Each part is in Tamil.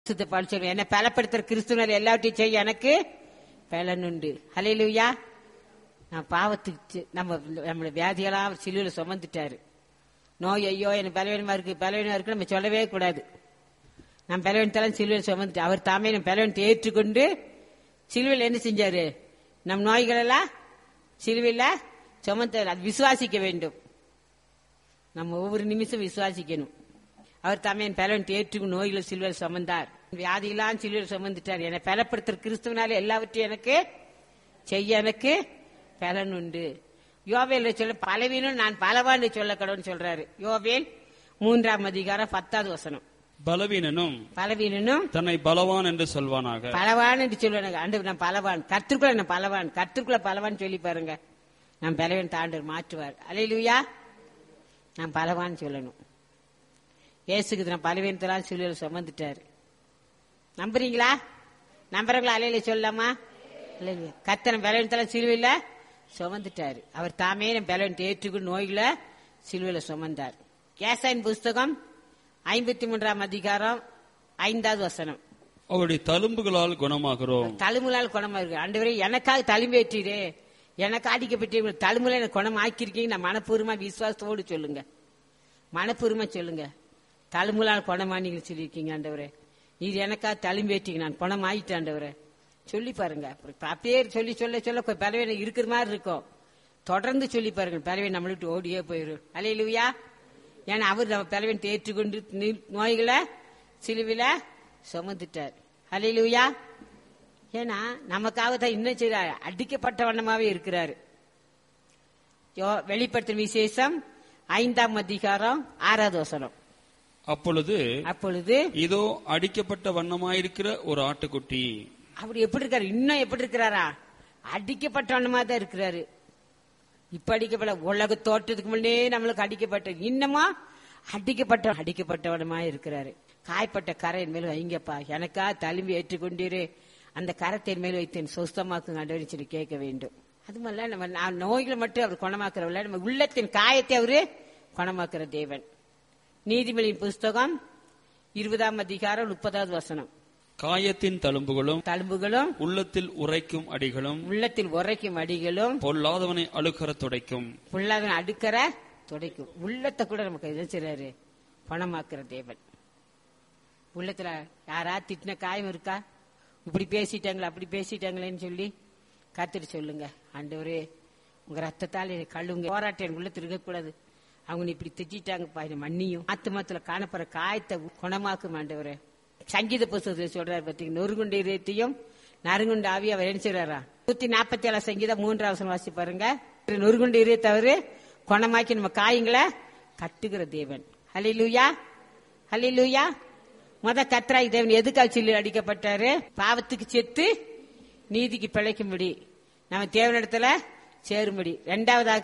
சுத்த பால் சொல்லுவேன் என்னை பலப்படுத்துற கிறிஸ்துவனர் எல்லாவற்றையும் செய்ய எனக்கு பலன் உண்டு ஹalleluya நான் பாவத்துக்கு சி- நம்ம நம்மளோட வியாதியெல்லாம் அவர் சிலுவையில் சுமந்துட்டாரு நோய் ஐயோ எனக்கு பலவீனமா இருக்கு பலவீனமா இருக்கு நம்ம சொல்லவே கூடாது நான் பலவீனத்தெல்லாம் சிலுவையில் சுமந்துட்டு அவர் தாமே நம்ம பலவீனத்தை ஏற்றுக்கொண்டு சிலுவையில் என்ன செஞ்சாரு நம் நோய்களெல்லாம் சிலுவையில் சுமந்தார் அது விசுவாசிக்க வேண்டும் நம்ம ஒவ்வொரு நிமிஷம் விசுவாசிக்கணும் அவர் தாமே என் பலவன் ஏற்று நோய்களை சிலுவையில் சுமந்தார் வியாதியெல்லாம் சிலுவையில் சுமந்துட்டார் என்னை பலப்படுத்துற கிறிஸ்துவனால எல்லாவற்றையும் எனக்கு செய்ய எனக்கு பலன் உண்டு யோவேல் சொல்ல பலவீனம் நான் பலவான் சொல்ல கடவுன்னு சொல்றாரு யோவேல் மூன்றாம் அதிகாரம் பத்தாவது வசனம் பலவீனனும் பலவீனனும் தன்னை பலவான் என்று சொல்வானாக பலவான் என்று சொல்லுவாங்க ஆண்டு நான் பலவான் கத்திற்குள்ள நான் பலவான் கத்திற்குள்ள பலவான் சொல்லி பாருங்க நான் பலவன் தாண்டர் மாற்றுவார் அலையிலுயா நான் பலவான் சொல்லணும் இயேசுக்கு நான் பலவீனத்தெல்லாம் சிலுவையில் சுமந்துட்டாரு நம்புறீங்களா நம்புறீங்களா அலையில சொல்லலாமா இல்லையா கத்தனை பலவீனத்தெல்லாம் சிலுவையில் சுமந்துட்டாரு அவர் தாமே நம்ம பலவீனத்தை ஏற்றுக்கொண்டு நோய்களை சிலுவையில் சுமந்தார் கேசாயின் புஸ்தகம் ஐம்பத்தி மூன்றாம் அதிகாரம் ஐந்தாவது வசனம் அவருடைய தழும்புகளால் குணமாகிறோம் தழுமுலால் குணமா இருக்கு ஆண்டவரே எனக்காக தழும்பேற்றீரே எனக்கு அடிக்கப்பட்டு தழுமுல எனக்கு குணம் ஆக்கியிருக்கீங்க நான் மனப்பூர்வமா விசுவாசத்தோடு சொல்லுங்க மனப்பூர்வமா சொல்லுங்க தழுமுலால் குணமா நீங்க சொல்லியிருக்கீங்க ஆண்டவரே இது எனக்காக தழும்பேற்றீங்க நான் குணம் ஆயிட்டேன் ஆண்டவரே சொல்லி பாருங்க அப்புறம் அப்படியே சொல்லி சொல்ல சொல்ல கொஞ்சம் பலவீனம் இருக்கிற மாதிரி இருக்கும் தொடர்ந்து சொல்லி பாருங்க பலவீனம் நம்மளை விட்டு ஓடியே போயிடும் அலையிலுயா ஏன்னா அவர் நம்ம பலவீனத்தை ஏற்றுக்கொண்டு நி- நோய்களை சிலுவில சுமந்துட்டார் அலையிலுயா ஏன்னா நமக்காக தான் இன்னும் செய்றாரு அடிக்கப்பட்ட வண்ணமாவே இருக்கிறாரு யோ- வெளிப்படுத்தும் விசேஷம் ஐந்தாம் அதிகாரம் ஆறாவது வசனம் அப்பொழுது அப்பொழுது இதோ அடிக்கப்பட்ட வண்ணமாயிருக்கிற ஒரு ஆட்டுக்குட்டி அவர் எப்படி இருக்காரு இன்னும் எப்படி இருக்கிறாரா அடிக்கப்பட்ட வண்ணமா தான் இருக்கிறாரு இப்ப அடிக்கப்பட உலக தோட்டத்துக்கு முன்னே நம்மளுக்கு அடிக்கப்பட்ட இன்னமா அடிக்கப்பட்ட அடிக்கப்பட்டவனமா இருக்கிறாரு காய்ப்பட்ட கரை என் மேல் வைங்கப்பா எனக்கா தழும்பி ஏற்றுக்கொண்டீரே அந்த கரத்தை என் மேல் வைத்தேன் சொஸ்தமாக்குங்க ஆண்டவரே சொல்லி கேட்க வேண்டும் அது மாதிரிலாம் நம்ம நான் நோய்களை மட்டும் அவர் குணமாக்குறவில்ல நம்ம உள்ளத்தின் காயத்தை அவரு குணமாக்குற தேவன் நீதிமொழியின் புஸ்தகம் இருபதாம் அதிகாரம் முப்பதாவது வசனம் காயத்தின் தழும்புகளும் தழும்புகளும் உள்ளத்தில் உரைக்கும் அடிகளும் உள்ளத்தில் உரைக்கும் அடிகளும் பொல்லாதவனை அழுக்கற துடைக்கும் புல்லாதவன் அடுக்கிற துடைக்கும் உள்ளத்தை கூட நமக்கு எது செய்றாரு பணமாக்குற தேவன் உள்ளத்துல யாரா திட்டின காயம் இருக்கா இப்படி பேசிட்டாங்களா அப்படி பேசிட்டாங்களேன்னு சொல்லி காத்துட்டு சொல்லுங்க ஆண்டவரே உங்க ரத்தத்தால் என்னை கழுவுங்க போராட்டம் என் உள்ளத்துல இருக்கக்கூடாது அவங்க நீ இப்படி திட்டாங்கப்பா என்னை மன்னியும் ஆத்துமத்துல காணப்படுற காயத்தை குணமாக்கும் ஆண்டவரே சங்கீத புஸ்தகத்தில் சொல்றாரு பார்த்தீங்க நொறுகுண்ட இதயத்தையும் நறுங்குண்ட ஆவி அவர் என்ன செய்றாரா நூத்தி நாற்பத்தி ஏழு சங்கீதம் மூன்றாவது வசனம் வாசி பாருங்க நொறுகுண்ட இதயத்தை அவரு குணமாக்கி நம்ம காயங்களை கட்டுகிற தேவன் ஹலிலூயா ஹலிலூயா முத கத்ராய் தேவன் எதுக்காக சொல்லி அடிக்கப்பட்டாரு பாவத்துக்கு செத்து நீதிக்கு பிழைக்கும்படி நம்ம தேவனிடத்துல சேரும்படி ரெண்டாவதாக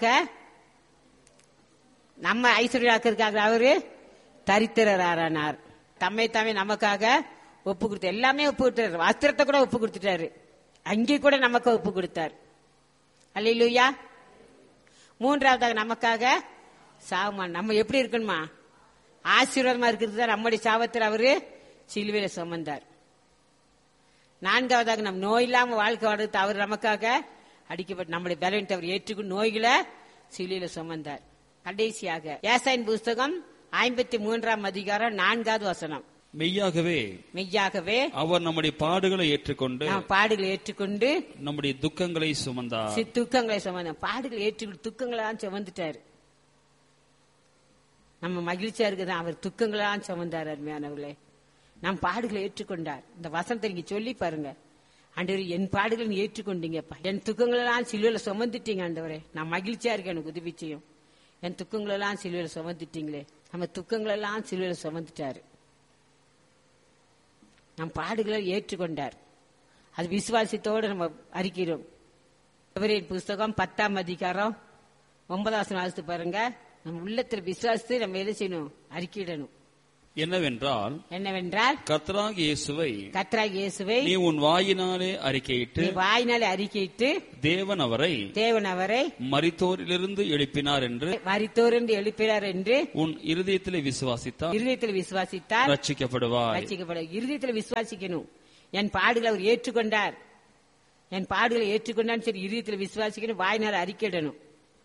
நம்ம ஐஸ்வர்யாக்கிறதுக்காக அவரு தரித்திரரானார் தம்மை தாமே நமக்காக ஒப்பு கொடுத்தார் எல்லாமே ஒப்பு கொடுத்தாரு வஸ்திரத்தை கூட ஒப்பு கொடுத்துட்டாரு அங்கே கூட நமக்கு ஒப்பு கொடுத்தார் அல்லையா மூன்றாவதாக நமக்காக சாவுமான் நம்ம எப்படி இருக்கணுமா ஆசீர்வாதமா இருக்கிறது தான் நம்முடைய சாபத்தில் அவரு சிலுவையில சுமந்தார் நான்காவதாக நம் நோய் இல்லாம வாழ்க்கை வாழ்றது அவர் நமக்காக அடிக்கப்பட்டு நம்முடைய பலவீனத்தை அவர் ஏற்றுக்கொண்டு நோய்களை சிலுவையில சுமந்தார் கடைசியாக ஏசாயின் புஸ்தகம் ஐம்பத்தி மூன்றாம் அதிகாரம் நான்காவது வசனம் மெய்யாகவே மெய்யாகவே அவர் நம்முடைய பாடுகளை ஏற்றுக்கொண்டு நாம் பாடுகளை ஏற்றுக்கொண்டு நம்முடைய துக்கங்களை சுமந்தார் சி- துக்கங்களை சுமந்த பாடுகளை ஏற்றுக்கொண்டு துக்கங்களாம் சுமந்துட்டாரு நம்ம மகிழ்ச்சியா இருக்குதான் அவர் துக்கங்களாம் சுமந்தார் அருமையானவர்களே நம் பாடுகளை ஏற்றுக்கொண்டார் இந்த வசனத்தை நீங்க சொல்லி பாருங்க ஆண்டவரே என் பாடுகளை நீ ஏற்றுக்கொண்டீங்கப்பா என் துக்கங்களெல்லாம் சிலுவையில சுமந்துட்டீங்க ஆண்டவரே நான் மகிழ்ச்சியா இருக்கேன் எனக்கு உதவி செய்யும் என் துக்கங்களெல்லாம் சிலுவையில சுமந்துட்டீங்களே நம்ம துக்கங்களெல்லாம் சிலுவையில சுமந்துட்டாரு நம் பாடுகளை ஏற்றுக்கொண்டார் அது விசுவாசத்தோடு நம்ம அறிக்கிறோம் எபிரேயர் புஸ்தகம் பத்தாம் அதிகாரம் ஒன்பதாம் வசனம் வாசித்து பாருங்க நம்ம உள்ளத்துல விசுவாசத்தை நம்ம என்ன செய்யணும் அறிக்கையிடணும் என்னவென்றால் என்னவென்றால் கர்த்தராகிய இயேசுவை கத்ராக் இயேசுவை நீ உன் வாயினாலே அறிக்கையிட்டு நீ வாயினாலே அறிக்கையிட்டு தேவன் அவரை தேவன் அவரை மரித்தோரிலிருந்து எழுப்பினார் என்று மரித்தோர் என்று எழுப்பினார் என்று உன் இருதயத்திலே விசுவாசித்தால் இருதயத்தில் விசுவாசித்தார் ரட்சிக்கப்படுவாய் ரட்சிக்கப்பட இருதயத்தில் விசுவாசிக்கணும் என் பாடுகளை அவர் ஏற்றுக்கொண்டார் என் பாடுகளை ஏற்றுக்கொண்டான்னு சரி இருதயத்தில் விசுவாசிக்கணும் வாயினால் அறிக்கையிடணும்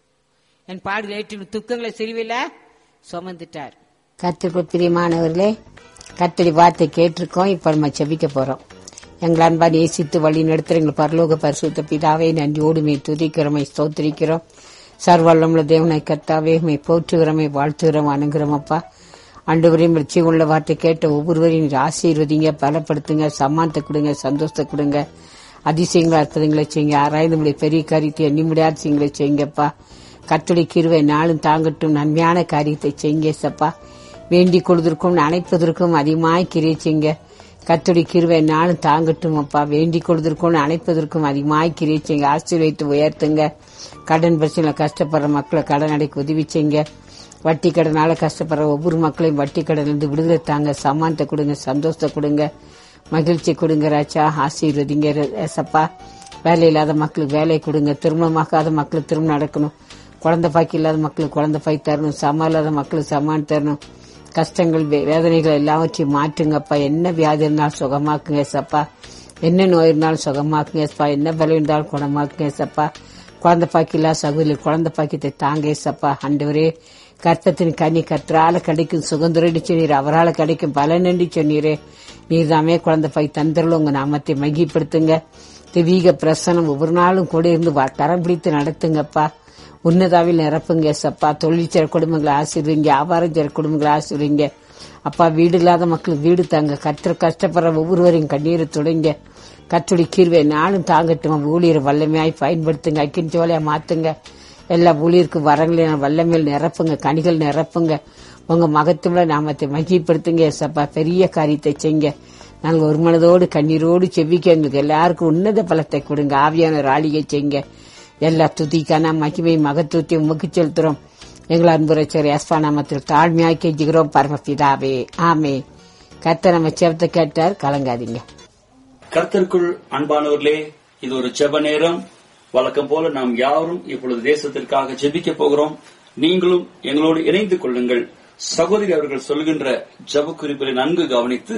என் பாடுகளை ஏற்று துக்கங்களை சிறுவில சுமந்துட்டார் கத்திற்குள் பிரியமானவர்களே கத்தடி வார்த்தை கேட்டிருக்கோம் இப்ப நம்ம செபிக்க போறோம் எங்கள் அன்பா நேசித்து வழி நடத்துற எங்கள் பரலோக பரிசுத்த பிதாவே நன்றியோடுமே துதிக்கிறோமை ஸ்தோத்திரிக்கிறோம் சர்வல்லமுள்ள தேவனை கத்தாவே மை போற்றுகிறோமை வாழ்த்துகிறோம் அணுகிறோம் அப்பா ஆண்டவரையும் லட்சியம் உள்ள வார்த்தை கேட்ட ஒவ்வொருவரையும் நீர் ஆசீர்வதிங்க பலப்படுத்துங்க சம்மானத்தை கொடுங்க சந்தோஷத்தை கொடுங்க அதிசயங்களா அற்புதங்களை செய்யுங்க ஆராய்ந்து முடிய பெரிய காரியத்தை எண்ணி முடியாத செய்யுங்களை செய்யுங்கப்பா கத்துடைய கிருவை நாளும் தாங்கட்டும் நன்மையான காரியத்தை செய்யுங்க சப்பா வேண்டிக் கொள்வதற்கும் அணைப்பதற்கும் அதிகமாய் கிரியை செய்யுங்க கத்துடைய கிருவை நாளும் தாங்கட்டும் அப்பா வேண்டிக் கொள்வதற்கும் அணைப்பதற்கும் அதிகமாய் கிரியை செய்யுங்க ஆசீர்வதித்து உயர்த்துங்க கடன் பிரச்சனை கஷ்டப்படுற மக்களை கடன் அடைக்க உதவி செய்யுங்க வட்டி கடனால கஷ்டப்படுற ஒவ்வொரு மக்களையும் வட்டி கடனிலிருந்து விடுதலை தாங்க சமானத்தை கொடுங்க சந்தோஷத்தை கொடுங்க மகிழ்ச்சி கொடுங்க ராஜா ஆசீர்வதிங்க ஏசப்பா வேலை இல்லாத மக்களுக்கு வேலை கொடுங்க திருமணமாகாத மக்களுக்கு திருமணம் நடக்கணும் குழந்தை பாக்கி இல்லாத மக்களுக்கு குழந்தை பாய் தரணும் சமா இல்லாத மக்களுக்கு சமான் தரணும் கஷ்டங்கள் வே- வேதனைகள் எல்லாவற்றையும் மாற்றுங்கப்பா என்ன வியாதி இருந்தாலும் சுகமாக்குங்க ஏசப்பா என்ன நோய் இருந்தாலும் சுகமாக்குங்க ஏசப்பா என்ன பலம் இருந்தாலும் குணமாக்குங்க ஏசப்பா குழந்தை பாக்கி இல்லாத சகோதரி குழந்தை பாக்கியத்தை தாங்க ஏசப்பா ஆண்டவரே கர்த்தத்தின் கனி கற்றால கிடைக்கும் சுகந்துரடி சொன்னீர் அவரால் கிடைக்கும் பலனண்டி சொன்னீரே நீர் தாமே குழந்தை பாய் தந்தரில் உங்க நாமத்தை மகிப்படுத்துங்க தெய்வீக பிரசனம் ஒவ்வொரு நாளும் கூட இருந்து வ- கரம் பிடித்து நடத்துங்கப்பா உன்னதாவில் நிரப்புங்க சப்பா தொழிற்சர குடும்பங்களை ஆசிர்வீங்க வியாபாரம் செய்ற குடும்பங்களை ஆசிர்வீங்க அப்பா வீடு இல்லாத மக்களுக்கு வீடு தாங்க கற்று கஷ்டப்படுற ஒவ்வொருவரையும் கண்ணீரை தொடங்க கற்றுடி கீர்வை நாளும் தாங்கட்டும் ஊழியர் வல்லமையாய் பயன்படுத்துங்க அக்கின் சோலையா மாத்துங்க எல்லா ஊழியருக்கு வரங்களையும் வல்லமையில் நிரப்புங்க கனிகள் நிரப்புங்க உங்க மகத்துவ நாமத்தை மகிப்படுத்துங்க சப்பா பெரிய காரியத்தை செய்யுங்க நாங்கள் ஒரு மனதோடு கண்ணீரோடு செவிக்க எங்களுக்கு எல்லாருக்கும் உன்னத பலத்தை கொடுங்க ஆவியான ராளிகை செய்யுங்க எல்லா துதிக்கான மகிமை மகத்துவத்தை உமக்கு செலுத்துறோம் எங்கள் அன்புரைச்சர் எஸ்பா நாமத்தில் தாழ்மையாய் கெஞ்சுகிறோம் பரமபிதாவே ஆமே கத்த நம்ம செவத்தை கேட்டார் கலங்காதீங்க கர்த்தருக்குள் அன்பானவர்களே இது ஒரு ஜெப நேரம் வழக்கம் போல நாம் யாரும் இப்பொழுது தேசத்திற்காக ஜெபிக்க போகிறோம் நீங்களும் எங்களோடு இணைந்து கொள்ளுங்கள் சகோதரி அவர்கள் சொல்கின்ற ஜெப குறிப்புகளை நன்கு கவனித்து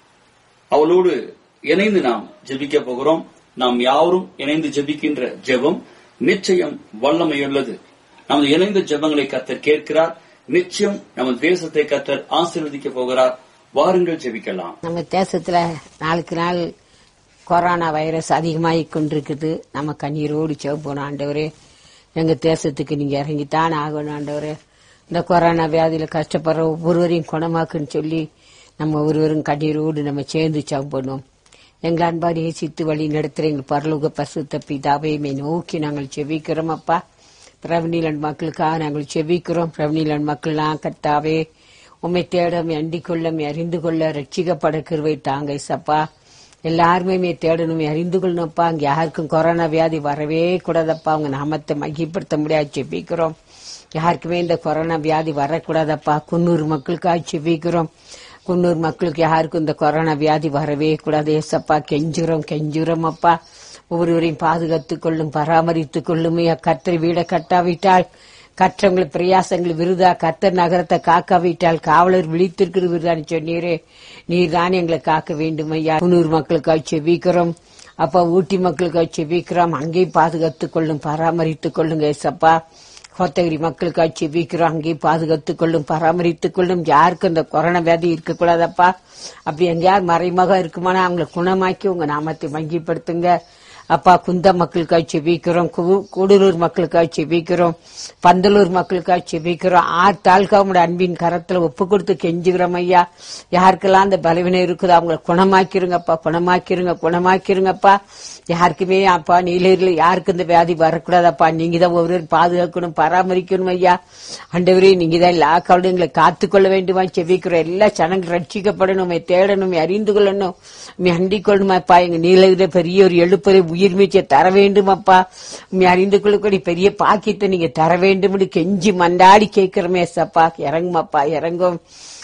அவளோடு இணைந்து நாம் ஜெபிக்க போகிறோம் நாம் யாவரும் இணைந்து ஜெபிக்கின்ற ஜெபம் நிச்சயம் வல்லமையுள்ளது நமது இணைந்த ஜெபங்களை கத்தர் கேட்கிறார் நிச்சயம் நமது தேசத்தை கத்தர் ஆசீர்வதிக்க போகிறார் வாருங்கள் ஜெபிக்கலாம் நம்ம தேசத்துல நாளுக்கு நாள் கொரோனா வைரஸ் அதிகமாகி கொண்டிருக்குது நம்ம கண்ணீரோடு செவப்போன ஆண்டவரே எங்க தேசத்துக்கு நீங்க இறங்கித்தான் ஆகணும் ஆண்டவரே இந்த கொரோனா வியாதியில கஷ்டப்படுற ஒவ்வொருவரையும் குணமாக்குன்னு சொல்லி நம்ம ஒருவரும் கண்ணீரோடு நம்ம சேர்ந்து செவப்போனோம் எங்கள் அன்பார் நேசித்து வழி நடத்துற எங்கள் பரலோக பசுத்த பிதாவையுமே நோக்கி நாங்கள் செவிக்கிறோம் அப்பா பிரவநீலன் மக்களுக்காக நாங்கள் செவிக்கிறோம் பிரவநீலன் மக்கள்லாம் கர்த்தாவே உம்மை தேடம் அண்டிக் கொள்ள அறிந்து கொள்ள ரட்சிக்கப்பட கிருவை தாங்க சப்பா எல்லாருமே தேடணும் அறிந்து கொள்ளணும்ப்பா அங்க யாருக்கும் கொரோனா வியாதி வரவே கூடாதப்பா அவங்க நாமத்தை மகிப்படுத்த முடியாது செபிக்கிறோம் யாருக்குமே இந்த கொரோனா வியாதி வரக்கூடாதப்பா குன்னூர் மக்களுக்காக செபிக்கிறோம் குன்னூர் மக்களுக்கு யாருக்கும் இந்த கொரோனா வியாதி வரவே கூடாது ஏசப்பா கெஞ்சுறோம் கெஞ்சுறோம் அப்பா ஒவ்வொருவரையும் பாதுகாத்துக் கொள்ளும் பராமரித்துக் கொள்ளும் கத்திரி வீடை கட்டாவிட்டால் கற்றவங்கள் பிரயாசங்கள் விருதா கத்தர் நகரத்தை காக்காவிட்டால் காவலர் விழித்திருக்கிற விருதான்னு சொன்னீரே நீர் தான் எங்களை காக்க வேண்டும் ஐயா குன்னூர் மக்களுக்காக செபிக்கிறோம் அப்பா ஊட்டி மக்களுக்காக செபிக்கிறோம் அங்கேயும் பாதுகாத்துக் கொள்ளும் பராமரித்துக் கொள்ளுங்க ஏசப்பா கோத்தகிரி மக்களுக்காக செபிக்கிறோம் அங்கேயும் பாதுகாத்துக் கொள்ளும் பராமரித்துக் கொள்ளும் யாருக்கும் இந்த கொரோனா வியாதி இருக்கக்கூடாதப்பா அப்படி எங்கேயாவது மறைமுகம் இருக்குமானா அவங்களை குணமாக்கி உங்க நாமத்தை வங்கிப்படுத்துங்க அப்பா குந்த மக்களுக்காக செபிக்கிறோம் கு- கூடலூர் மக்களுக்காக செபிக்கிறோம் பந்தலூர் மக்களுக்காக செபிக்கிறோம் ஆறு தாலுகாவோட அன்பின் கரத்துல ஒப்பு கொடுத்து கெஞ்சுகிறோம் ஐயா யாருக்கெல்லாம் அந்த பலவீனம் இருக்குதோ அவங்கள குணமாக்கிருங்கப்பா குணமாக்கிருங்க குணமாக்கிருங்கப்பா யாருக்குமே அப்பா நீலகிரில யாருக்கு இந்த வியாதி வரக்கூடாதப்பா நீங்க தான் ஒவ்வொரு பாதுகாக்கணும் பராமரிக்கணும் ஐயா ஆண்டவரே நீங்க தான் எல்லா கவலையும் எங்களை காத்துக்கொள்ள வேண்டுமா செபிக்கிறோம் எல்லா ஜனங்கள் ரட்சிக்கப்படணும் உம்மை தேடணும் உம்மை அறிந்து கொள்ளணும் உண்மை அண்டிக் கொள்ளணுமாப்பா எங்க நீலகிரில பெரிய ஒரு எழுப்பறை உயிர் மீச்சை தர வேண்டுமாப்பா உண்மை அறிந்து கொள்ளக்கூடிய பெரிய பாக்கியத்தை நீங்க தர வேண்டும் கெஞ்சி மண்டாடி கேட்கிறோமே சப்பா இறங்குமாப்பா இறங்கும்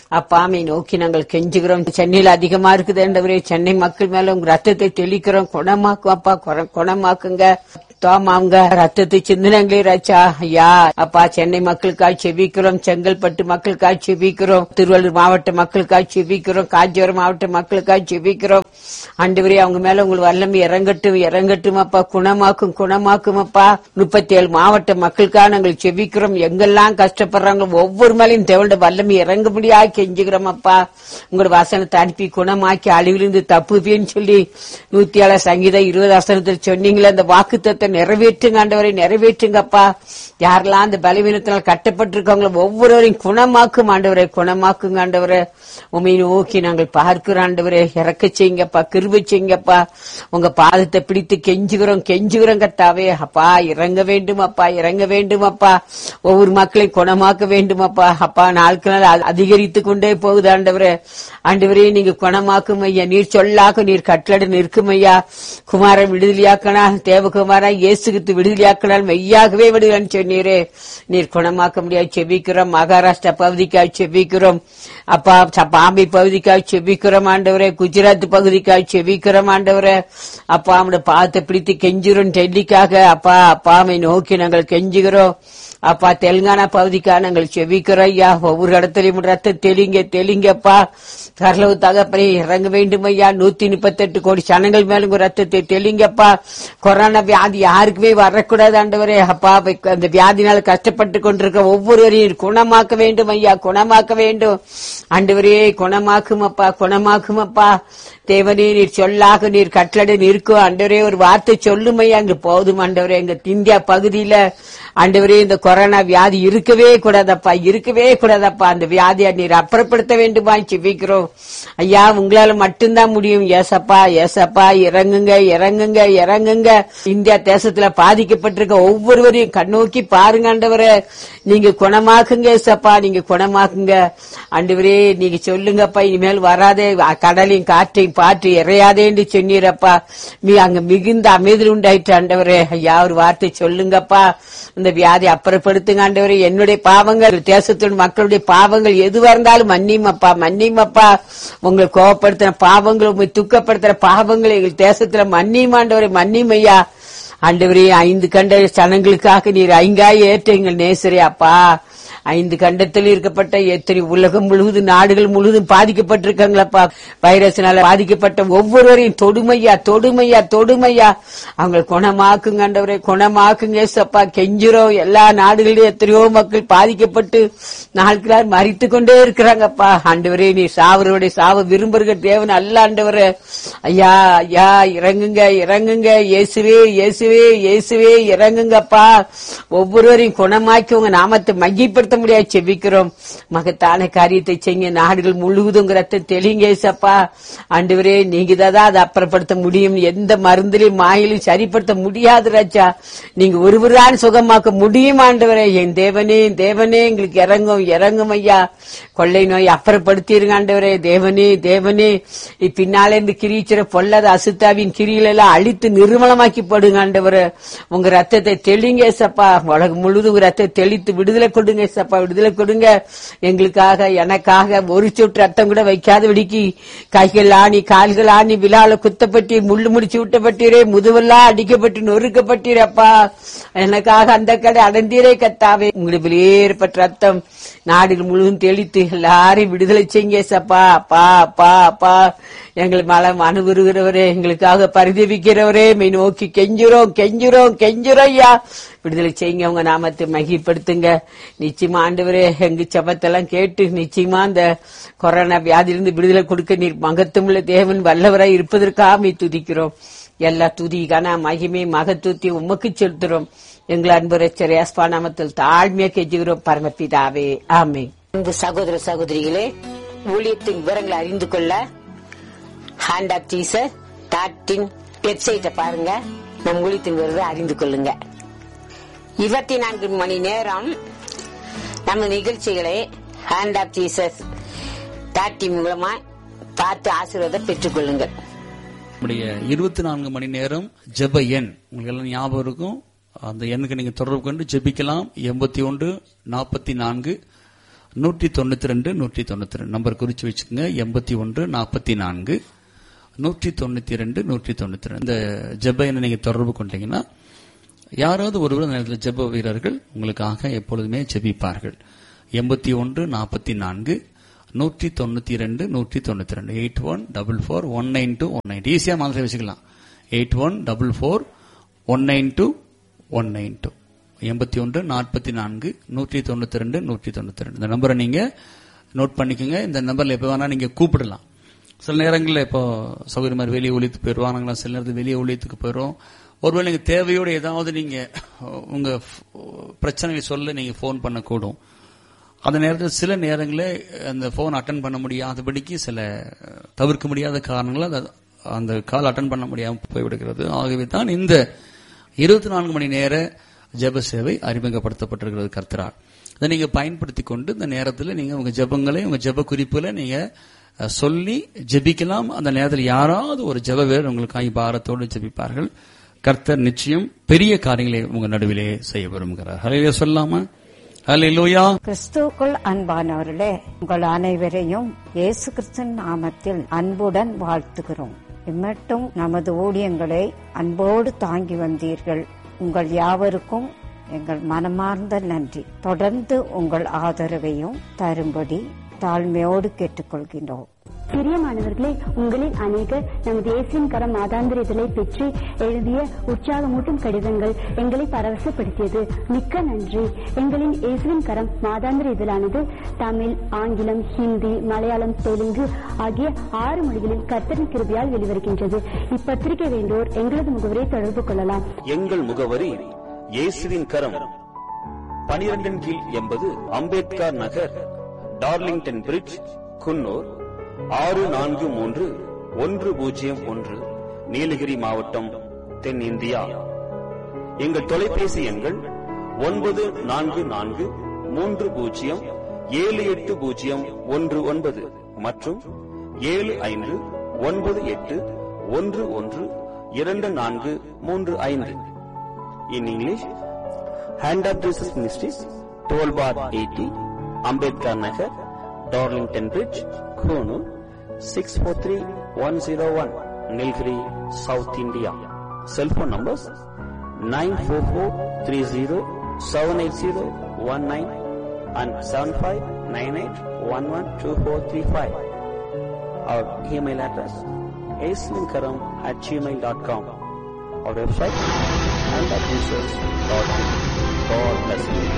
அப்பாமை நோக்கி நாங்கள் கெஞ்சுகிறோம் சென்னையில் அதிகமா இருக்குது என்றவரே சென்னை மக்கள் மேல உங்க ரத்தத்தை தெளிக்கிறோம் குணமாக்கும் அப்பா குண- குணமாக்குங்க தோமாங்க ரத்தத்தை சிந்தனங்களே ராச்சா ஐயா அப்பா சென்னை மக்களுக்காக செபிக்கிறோம் செங்கல்பட்டு மக்களுக்காக செபிக்கிறோம் திருவள்ளூர் மாவட்ட மக்களுக்காக செபிக்கிறோம் காஞ்சிபுரம் மாவட்ட மக்களுக்காக செபிக்கிறோம் ஆண்டவரே அவங்க மேல உங்களுக்கு வல்லமை இறங்கட்டும் இறங்கட்டும் அப்பா குணமாக்கும் குணமாக்கும் அப்பா முப்பத்தி ஏழு மாவட்ட மக்களுக்காக நாங்கள் செபிக்கிறோம் எங்கெல்லாம் கஷ்டப்படுறாங்க ஒவ்வொரு மேலையும் தேவண்ட வல்லமை இறங்க முடியாது கெஞ்சுகிறோம் அப்பா உங்களோட வசனத்தை அனுப்பி குணமாக்கி அழிவிலிருந்து தப்புவேன்னு சொல்லி நூத்தி ஏழு சங்கீதம் இருபது வசனத்தில் சொன்னீங்களே அந்த வாக்குத்தத்தை நிறைவேற்றுங்க ஆண்டவரை நிறைவேற்றுங்கப்பா யாரெல்லாம் அந்த பலவீனத்தினால் கட்டப்பட்டிருக்காங்களோ ஒவ்வொருவரையும் குணமாக்கும் ஆண்டவரை குணமாக்குங்க ஆண்டவரை உமை நோக்கி நாங்கள் பார்க்கிறோம் ஆண்டவரே இறக்க செய்யுங்கப்பா கிருபை செய்யுங்கப்பா உங்க பாதத்தை பிடித்து கெஞ்சுகிறோம் கெஞ்சுகிறோம் கத்தாவே அப்பா இறங்க வேண்டும் அப்பா இறங்க வேண்டும் அப்பா ஒவ்வொரு மக்களையும் குணமாக்க வேண்டும் அப்பா அப்பா நாளுக்கு நாள் அ- அதிகரித்து கொண்டே போகுது ஆண்டவரே ஆண்டவரே நீங்க குணமாக்கும் ஐயா நீர் சொல்லாக நீர் கட்டளை நிற்கும் ஐயா குமாரன் விடுதலையாக்கனா தேவகுமாரா இயேசுகித்து விடுதலையாக்கினால் மெய்யாகவே விடுதலைன்னு சொன்னீரே நீர் குணமாக்க முடியாது செபிக்கிறோம் மகாராஷ்டிரா பகுதிக்காக செபிக்கிறோம் அப்பா ச- பாம்பே பகுதிக்காக செபிக்கிறோம் ஆண்டவரே குஜராத் பகுதிக்காக செபிக்கிறோம் ஆண்டவரே அப்பா அவனோட பாதத்தை பிடித்து கெஞ்சுறோம் டெல்லிக்காக அப்பா அப்பாமை நோக்கி நாங்கள் கெஞ்சுகிறோம் அப்பா தெலுங்கானா பகுதிக்காக நாங்கள் செபிக்கிறோம் ஐயா ஒவ்வொரு இடத்துலயும் ரத்த தெளிங்க தெளிங்கப்பா கரலவு தகப்பனே இறங்க வேண்டும் ஐயா நூத்தி முப்பத்தெட்டு கோடி சனங்கள் மேல உங்க ரத்தத்தை தெளிங்கப்பா கொரோனா வியாதி யாருக்குமே வரக்கூடாது ஆண்டவரே அப்பா இப்ப அந்த வியாதினால கஷ்டப்பட்டு கொண்டிருக்க ஒவ்வொருவரையும் குணமாக்க வேண்டும் ஐயா குணமாக்க வேண்டும் ஆண்டவரே குணமாக்கும் அப்பா குணமாக்கும் அப்பா தேவனே நீர் சொல்லாக நீர் கட்டளை நிற்கும் ஆண்டவரே ஒரு வார்த்தை சொல்லும் ஐயா அங்க போதும் ஆண்டவரே எங்க இந்தியா பகுதியில ஆண்டவரே இந்த கொரோனா வியாதி இருக்கவே கூடாதப்பா இருக்கவே கூடாதப்பா அந்த வியாதியை நீர் அப்புறப்படுத்த வேண்டுமா செபிக்கிறோம் ஐயா உங்களால மட்டும்தான் முடியும் ஏசப்பா ஏசப்பா இறங்குங்க இறங்குங்க இறங்குங்க இந்தியா தேசத்துல பாதிக்கப்பட்டிருக்க ஒவ்வொருவரையும் கண்ணோக்கி பாருங்க ஆண்டவரே நீங்க குணமாக்குங்க ஏசப்பா நீங்க குணமாக்குங்க ஆண்டவரே நீங்க சொல்லுங்கப்பா இனிமேல் வராதே அ- கடலையும் காற்றையும் பாற்று இறையாதேன்னு சொன்னீரப்பா நீ அங்க மிகுந்த அமைதல் உண்டாயிற்று ஆண்டவரே ஐயா ஒரு வார்த்தை சொல்லுங்கப்பா இந்த வியாதி அப்புறப்படுத்துங்க ஆண்டவரே என்னுடைய பாவங்கள் தேசத்தின் மக்களுடைய பாவங்கள் எதுவா இருந்தாலும் மன்னிமப்பா மன்னிமப்பா உங்களை கோவப்படுத்தின பாவங்கள் உங்களை துக்கப்படுத்துற பாவங்களை எங்கள் தேசத்துல மன்னிமாண்டவரை மன்னிமையா ஆண்டவரே ஐந்து கண்ட சனங்களுக்காக நீர் ஐங்காய் ஏற்ற எங்கள் நேசரே அப்பா ஐந்து கண்டத்தில் இருக்கப்பட்ட எத்தனை உலகம் முழுவதும் நாடுகள் முழுவதும் பாதிக்கப்பட்டிருக்காங்களப்பா வைரஸ்னால பாதிக்கப்பட்ட ஒவ்வொருவரையும் தொடுமையா தொடுமையா தொடுமையா அவங்க குணமாக்குங்க ஆண்டவரே குணமாக்குங்க ஏசப்பா கெஞ்சுறோம் எல்லா நாடுகளிலும் எத்தனையோ மக்கள் பாதிக்கப்பட்டு நாட்களால் மறித்து கொண்டே இருக்கிறாங்கப்பா ஆண்டவரே நீ சாவருடைய சாவ விரும்புகிற தேவன் அல்ல ஆண்டவரே ஐயா ஐயா இறங்குங்க இறங்குங்க இயேசுவே இயேசுவே இயேசுவே இறங்குங்கப்பா ஒவ்வொருவரையும் குணமாக்கி உங்க நாமத்தை மையப்படுத்த முடியாது செபிக்கிறோம் மகத்தான காரியத்தை செய்ய நாடுகள் முழுவதும் ரத்த தெளிங்க ஏசப்பா ஆண்டவரே நீங்க தான் அதை அப்புறப்படுத்த முடியும் எந்த மருந்திலையும் மாயிலும் சரிப்படுத்த முடியாது ராஜா நீங்க ஒருவரான் சுகமாக்க முடியும் ஆண்டவரே என் தேவனே என் தேவனே எங்களுக்கு இறங்கும் இறங்கும் ஐயா கொள்ளை நோய் அப்புறப்படுத்திருங்க ஆண்டவரே தேவனே தேவனே பின்னால இருந்து கிரீச்சிற பொல்லாத அசுத்தாவின் கிரியில எல்லாம் அழித்து நிர்மலமாக்கி போடுங்க ஆண்டவரே உங்க ரத்தத்தை தெளிங்க ஏசப்பா உலகம் முழுதும் உங்க ரத்தத்தை தெளித்து விடுதலை கொடுங்க ஏசப்பா விடுதலை கொடுங்க எங்களுக்காக எனக்காக ஒரு சொட்டு ரத்தம் கூட வைக்காத விடிக்கி கைகள் ஆணி கால்கள் ஆணி விழால குத்தப்பட்டு முள்ளு முடிச்சு விட்டப்பட்டீரே முதுவெல்லாம் அடிக்கப்பட்டு நொறுக்கப்பட்டீரப்பா எனக்காக அந்த கடை அடைந்தீரே கத்தாவே உங்களுக்கு வெளியேறப்பட்ட ரத்தம் நாடுகள் முழுவதும் தெளித்து எல்லாரையும் விடுதலை செய்யுங்க ஏசப்பா அப்பா அப்பா அப்பா எங்கள் மலம் அனுபவிக்கிறவரே எங்களுக்காக பரிதவிக்கிறவரே மெய் நோக்கி கெஞ்சுறோம் கெஞ்சுறோம் கெஞ்சுறோம் ஐயா விடுதலை செய்யுங்க உங்க நாமத்தை மகிப்படுத்துங்க நிச்சயமா ஆண்டவரே எங்க செபத்தெல்லாம் கேட்டு நிச்சயமா அந்த கொரோனா வியாதியிலிருந்து விடுதலை கொடுக்க நீர் மகத்துவமுள்ள தேவன் வல்லவராய் இருப்பதற்காக மீ துதிக்கிறோம் எல்லா துதி கன மகிமை மகத்துவத்தை உமக்கு செலுத்துறோம் எங்கள் அன்பு ரச்சர் ஏஸ்பா நாமத்தில் தாழ்மையா கெஞ்சுகிறோம் பரமபிதாவே ஆமே அன்பு சகோதர சகோதரிகளே ஊழியத்தின் விவரங்களை அறிந்து கொள்ள ஹேண்ட் ஆப் டீசர் டாட்டின் வெப்சைட்டை பாருங்க நம் ஊழியத்தின் விவரத்தை அறிந்து கொள்ளுங்க இருபத்தி நான்கு மணி நேரம் நம்ம நிகழ்ச்சிகளை ஹேண்ட் ஆப் ஜீசஸ் டாட்டி மூலமா பார்த்து ஆசீர்வாதம் பெற்றுக் கொள்ளுங்கள் நம்முடைய இருபத்தி நான்கு மணி நேரம் ஜெப எண் உங்களுக்கு எல்லாம் ஞாபகம் இருக்கும் அந்த எண்ணுக்கு நீங்க தொடர்பு கொண்டு ஜெபிக்கலாம் எண்பத்தி ஒன்று நாற்பத்தி நான்கு நூற்றி தொண்ணூத்தி ரெண்டு நூற்றி தொண்ணூத்தி ரெண்டு நம்பர் குறிச்சு வச்சுக்கோங்க எண்பத்தி ஒன்று நாற்பத்தி நான்கு நூற்றி தொண்ணூத்தி ரெண்டு நூற்றி தொண்ணூத்தி ரெண்டு இந்த ஜெப எண்ணை நீங்க தொடர்பு கொண்டீங்கன்னா யாராவது ஒருவர் அந்த நேரத்தில் ஜெப வீரர்கள் உங்களுக்காக எப்பொழுதுமே ஜெபிப்பார்கள் எண்பத்தி ஒன்று நாற்பத்தி நான்கு நூற்றி தொண்ணூத்தி ரெண்டு நூற்றி தொண்ணூத்தி ரெண்டு eight one double four one nine two one nine ஈஸியாக மாதிரி வச்சுக்கலாம் eight one double four one nine two one nine two எண்பத்தி ஒன்று நாற்பத்தி நான்கு நூற்றி தொண்ணூத்தி ரெண்டு நூற்றி தொண்ணூத்தி ரெண்டு இந்த நம்பரை நீங்க நோட் பண்ணிக்கோங்க இந்த நம்பர்ல எப்போ வேணா நீங்க கூப்பிடலாம் சில நேரங்களில் இப்போ சௌகரியமாக மாதிரி வெளியே ஒழித்து போயிடுவாங்களா சில நேரத்தில் வெளியே ஒழித்துக்கு போயிடும் ஒருவேளை நீங்க தேவையோடு ஏதாவது நீங்க உங்க பிரச்சனையை சொல்ல நீங்க ஃபோன் பண்ணக்கூடும் அந்த நேரத்தில் சில நேரங்களில் அந்த ஃபோன் அட்டன் பண்ண முடியாதபடிக்கு சில தவிர்க்க முடியாத காரணங்களால் அது- அந்த கால் அட்டன் பண்ண முடியாமல் போய்விடுகிறது ஆகவே தான் இந்த இருபத்தி நான்கு மணி நேர ஜெப சேவை அறிமுகப்படுத்தப்பட்டிருக்கிறது கர்த்தரால் இதை நீங்க பயன்படுத்தி கொண்டு இந்த நேரத்தில் நீங்க உங்க ஜெபங்களை உங்க ஜெப குறிப்புகளை நீங்க அஹ், சொல்லி ஜெபிக்கலாம் அந்த நேரத்தில் யாராவது ஒரு ஜெப வீரர் உங்களுக்காக பாரத்தோடு ஜெபிப்பார்கள் கர்த்தர் நிச்சயம் பெரிய காரியங்களை உங்க நடுவிலே செய்ய விரும்புகிறார் ஹலையில சொல்லாமா ஹலையிலோயா கிறிஸ்துவுக்குள் அன்பானவர்களே உங்கள் அனைவரையும் இயேசு கிறிஸ்துவின் நாமத்தில் அன்புடன் வாழ்த்துகிறோம் இம்மட்டும் நமது ஊழியங்களை அன்போடு தாங்கி வந்தீர்கள் உங்கள் யாவருக்கும் எங்கள் மனமார்ந்த நன்றி தொடர்ந்து உங்கள் ஆதரவையும் தரும்படி தாழ்மையோடு கேட்டுக்கொள்கின்றோம் பிரியமானவர்களே உங்களில் அநேகர் நமது இயேசுவின் கரம் மாதாந்திர இதழை பெற்று எழுதிய உற்சாகமூட்டும் கடிதங்கள் எங்களை பரவசப்படுத்தியது மிக்க நன்றி எங்களின் இயேசுவின் கரம் மாதாந்திர இதழானது தமிழ் ஆங்கிலம் ஹிந்தி மலையாளம் தெலுங்கு ஆகிய ஆறு மொழிகளில் கர்த்தரின் கிருபையால் வெளிவருகின்றது இப்பத்திரிகை வேண்டோர் எங்களது முகவரை தொடர்பு கொள்ளலாம் எங்கள் முகவரி இயேசுவின் கரம் பனிரெண்டின் கீழ் எண்பது அம்பேத்கர் நகர் டார்லிங்டன் பிரிட்ஜ் குன்னூர் ஆறு நான்கு மூன்று ஒன்று பூஜ்ஜியம் ஒன்று நீலகிரி மாவட்டம் தென்னிந்தியா எங்கள் தொலைபேசி எண்கள் ஒன்பது நான்கு நான்கு மூன்று பூஜ்ஜியம் ஏழு எட்டு பூஜ்ஜியம் ஒன்று ஒன்பது மற்றும் ஏழு ஐந்து ஒன்பது எட்டு ஒன்று ஒன்று இரண்டு நான்கு மூன்று ஐந்து in English hand of Jesus ministries twelve bar eighty Ambedkar Nagar Darlington Bridge Coonoor six four three one zero one Nilgiri South India cellphone numbers nine four four three zero seven eight zero one nine and seven five nine eight one one two four three five our email address aslingaram at Gmail dot com our website and at Jesus.in. God bless you.